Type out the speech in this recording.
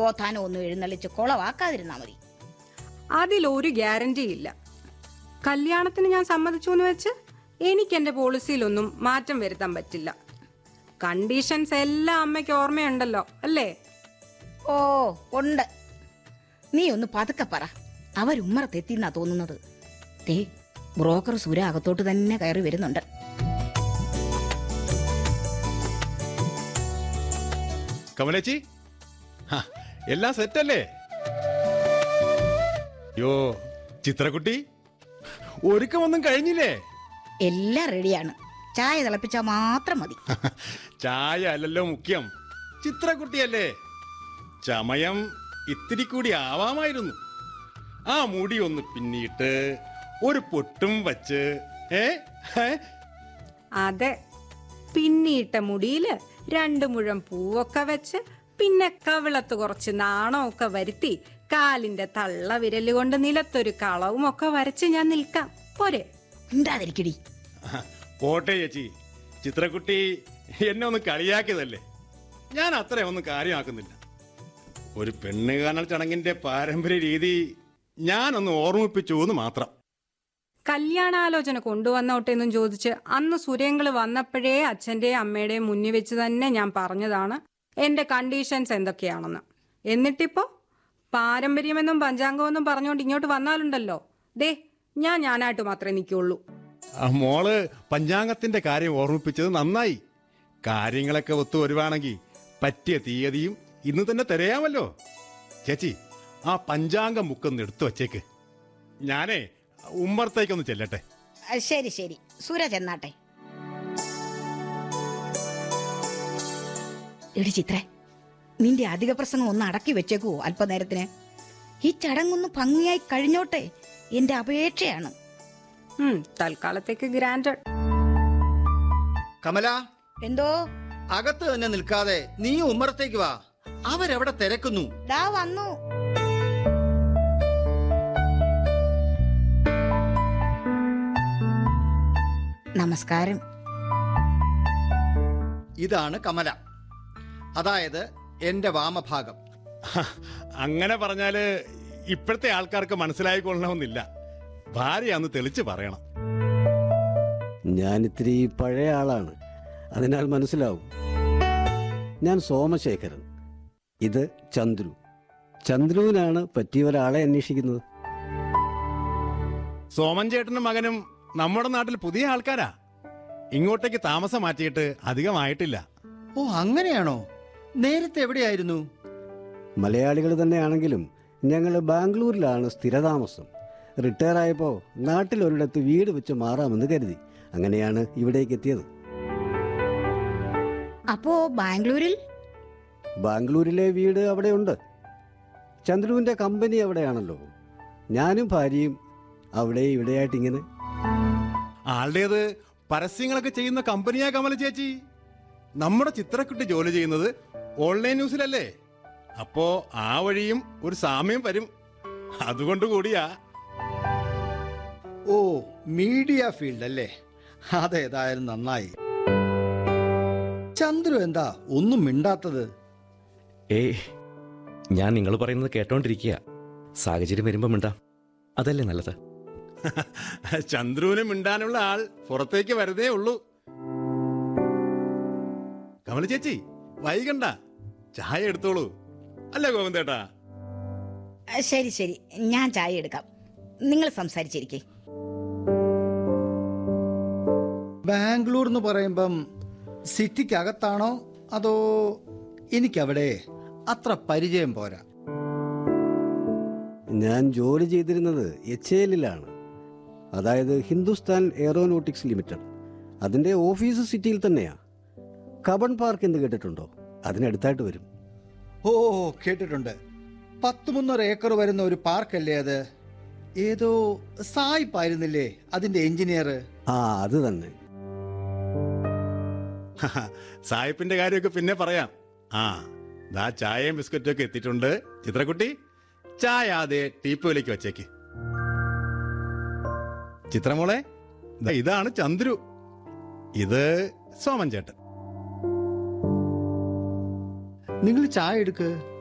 നവോത്ഥാനം ഒന്നും എഴുന്നള്ളിച്ച് കുളവാക്കാതിരുന്നാ മതി അതിലൊരു ഗ്യാരണ്ടി ഇല്ല കല്യാണത്തിന് ഞാൻ സമ്മതിച്ചു എന്ന് വെച്ച് എനിക്ക് എന്റെ പോളിസിയിലൊന്നും മാറ്റം വരുത്താൻ പറ്റില്ല കണ്ടീഷൻസ് എല്ലാം അമ്മയ്ക്ക് ഓർമ്മയുണ്ടല്ലോ അല്ലേ ഓ ഉണ്ട് നീ ഒന്ന് പതുക്കെ പറ അവരുമ്മറത്തെത്തിന്നാ തോന്നുന്നത് ദേ ബ്രോക്കർ സുര അകത്തോട്ട് തന്നെ കയറി വരുന്നുണ്ട് കമലേച്ചി ഹ, എല്ലാം സെറ്റല്ലേ യോ ചിത്രക്കുട്ടി ഒരുക്കമൊന്നും കഴിഞ്ഞില്ലേ എല്ലാം റെഡിയാണ് ചായ തിളപ്പിച്ചാൽ മാത്രം മതി ചായ അല്ലല്ലോ മുഖ്യം ചിത്രക്കുട്ടിയല്ലേ ചമയം ഇത്തിരി കൂടി ആവാമായിരുന്നു ആ മുടി ഒന്ന് പിന്നിട്ട് ഒരു പൊട്ടും വച്ച് ഏ ഏ? അതെ പിന്നിയിട്ട മുടിയില് രണ്ടു മുഴം പൂവൊക്കെ വെച്ച് പിന്നെ കവിളത്ത് കുറച്ച് നാണമൊക്കെ വരുത്തി കാലിന്റെ തള്ള വിരല് കൊണ്ട് നിലത്തൊരു കളവും ഒക്കെ വരച്ച് ഞാൻ നിൽക്കാം പോരെ ഉണ്ടാതിരിക്കടി പോട്ടെ ചേച്ചി ചിത്രക്കുട്ടി എന്നെ ഒന്ന് കളിയാക്കിയതല്ലേ ഞാൻ അത്രയൊന്നും കാര്യമാക്കുന്നില്ല ഒരു പെണ്ണ് കാണൽ ചടങ്ങിന്റെ പാരമ്പര്യ രീതി ഞാനൊന്ന് ഓർമ്മിപ്പിച്ചു എന്ന് മാത്രം കല്യാണാലോചന കൊണ്ടുവന്നോട്ടെ എന്നും ചോദിച്ച് അന്ന് സുരേങ്കള് വന്നപ്പോഴേ അച്ഛന്റെയും അമ്മയുടെയും മുന്നിൽ വെച്ച് തന്നെ ഞാൻ പറഞ്ഞതാണ് എന്റെ കണ്ടീഷൻസ് എന്തൊക്കെയാണെന്ന് എന്നിട്ടിപ്പോ പാരമ്പര്യമെന്നും പഞ്ചാംഗമെന്നും പറഞ്ഞുകൊണ്ട് ഇങ്ങോട്ട് വന്നാലുണ്ടല്ലോ ദേ ഞാൻ ഞാനായിട്ട് മാത്രമേ നിൽക്കുള്ളൂ ആ മോള് പഞ്ചാംഗത്തിന്റെ കാര്യം ഓർമ്മിപ്പിച്ചത് നന്നായി കാര്യങ്ങളൊക്കെ ഒത്തു വരുവാണെങ്കിൽ പറ്റിയ തീയതിയും ഇന്ന് തന്നെ തിരയാമല്ലോ ചേച്ചി ആ പഞ്ചാംഗം ബുക്കൊന്ന് എടുത്തു വച്ചേക്ക് ഞാനേ ഉമ്മറത്തേക്കൊന്ന് ചെല്ലട്ടെ ആ, ശരി ശരി സുര ചെന്നാട്ടെ എടി ചിത്രേ നിന്റെ അധിക പ്രസംഗം ഒന്ന് അടക്കി വെച്ചേക്കുവോ അല്പനേരത്തിന് ഈ ചടങ്ങൊന്ന് ഭംഗിയായി കഴിഞ്ഞോട്ടെ എന്റെ അപേക്ഷയാണ് ഉം തൽക്കാലത്തേക്ക് ഗ്രാൻഡഡ് കമല എന്തോ അകത്ത് തന്നെ നിൽക്കാതെ നീ ഉമ്മറത്തേക്ക് വാ അവരെവിടെ തിരക്കുന്നു ദാ വന്നു നമസ്കാരം ഇതാണ് കമല അതായത് എന്റെ വാമഭാഗം ഹ, അങ്ങനെ പറഞ്ഞാല് ഇപ്പോഴത്തെ ആൾക്കാർക്ക് മനസ്സിലായിക്കൊള്ളണമെന്നില്ല ഭാര്യയാന്ന് തെളിച്ച് പറയണം ഞാൻ ഇത്തിരി പഴയ ആളാണ് അതിനാൽ മനസ്സിലാവും ഞാൻ സോമശേഖരൻ ഇത് ചന്ദ്രു ചന്ദ്രുവിനാണ് പറ്റിയ ഒരാളെ അന്വേഷിക്കുന്നത് സോമൻ ചേട്ടനും മകനും നമ്മുടെ നാട്ടിൽ പുതിയ ആൾക്കാരാ ഇങ്ങോട്ടേക്ക് താമസം മാറ്റിയിട്ട് അധികമായിട്ടില്ല ഓ അങ്ങനെയാണോ നേരത്തെ എവിടെയായിരുന്നു മലയാളികൾ തന്നെയാണെങ്കിലും ഞങ്ങൾ ബാംഗ്ലൂരിലാണ് സ്ഥിരതാമസം റിട്ടയർ ആയപ്പോൾ നാട്ടിൽ ഒരിടത്ത് വീട് വെച്ച് മാറാമെന്ന് കരുതി അങ്ങനെയാണ് ഇവിടേക്ക് എത്തിയത് അപ്പോ ബാംഗ്ലൂരിൽ ബാംഗ്ലൂരിലെ വീട് അവിടെയുണ്ട് ചന്ദ്രുവിൻ്റെ കമ്പനി അവിടെയാണല്ലോ ഞാനും ഭാര്യയും അവിടെ ഇവിടെയായിട്ട് ഇങ്ങനെ ആളുടേത് പരസ്യങ്ങളൊക്കെ ചെയ്യുന്ന കമ്പനിയാ കമല ചേച്ചി നമ്മുടെ ചിത്രക്കുട്ടി ജോലി ചെയ്യുന്നത് ഓൺലൈൻ ന്യൂസിലല്ലേ അപ്പോ ആ വഴിയും ഒരു സാമ്യം വരും അതുകൊണ്ട് കൂടിയാ ഓ മീഡിയ ഫീൽഡ് അല്ലേ അതേതായാലും നന്നായി ചന്ദ്രു എന്താ ഒന്നും മിണ്ടാത്തത് ഏയ് ഞാൻ നിങ്ങൾ പറയുന്നത് കേട്ടോണ്ടിരിക്കുക സാഹചര്യം വരുമ്പം മിണ്ടാം അതല്ലേ നല്ലത് ചന്ദ്രുവിന് മിണ്ടാനുള്ള ആൾ പുറത്തേക്ക് വരുതേ ഉള്ളൂ കമല ചേച്ചി വൈകണ്ട ചായ എടുത്തോളൂ അല്ലേ ഗോവിന്ദേട്ടാ ആ, ശരി ശരി ഞാൻ ചായ എടുക്കാം നിങ്ങൾ സംസാരിച്ചിരിക്കേ ബാംഗ്ലൂർ എന്ന് പറയുമ്പം സിറ്റിക്കകത്താണോ അതോ എനിക്കവിടെ അത്ര പരിചയം പോരാ ഞാൻ ജോലി ചെയ്തിരുന്നത് എച്ച് എല്ലിലാണ് അതായത് ഹിന്ദുസ്ഥാൻ എയറോനോട്ടിക്സ് ലിമിറ്റഡ് അതിൻ്റെ ഓഫീസ് സിറ്റിയിൽ തന്നെയാ കബൺ പാർക്ക് എന്ന് കേട്ടിട്ടുണ്ടോ അതിനടുത്തായിട്ട് വരും ഓ കേട്ടിട്ടുണ്ട് പത്ത് മുന്നൂറ് ഏക്കർ വരുന്ന ഒരു പാർക്കല്ലേ അത് ഏതോ സായിപ്പായിരുന്നില്ലേ അതിന്റെ എഞ്ചിനീയർ ആ അത് തന്നെ സായിപ്പിന്റെ കാര്യമൊക്കെ പിന്നെ പറയാം ആ ദാ ചായയും ബിസ്ക്കറ്റും ഒക്കെ എത്തിയിട്ടുണ്ട് ചിത്രക്കുട്ടി ചായ ആദ്യ ടീപ്പോയിലേക്ക് വെച്ചേക്ക് ചിത്രമോളെ ദാ ഇതാണ് ചന്ദ്രു ഇത് സോമൻ ചേട്ടൻ നിങ്ങൾ ചായ എടുക്ക്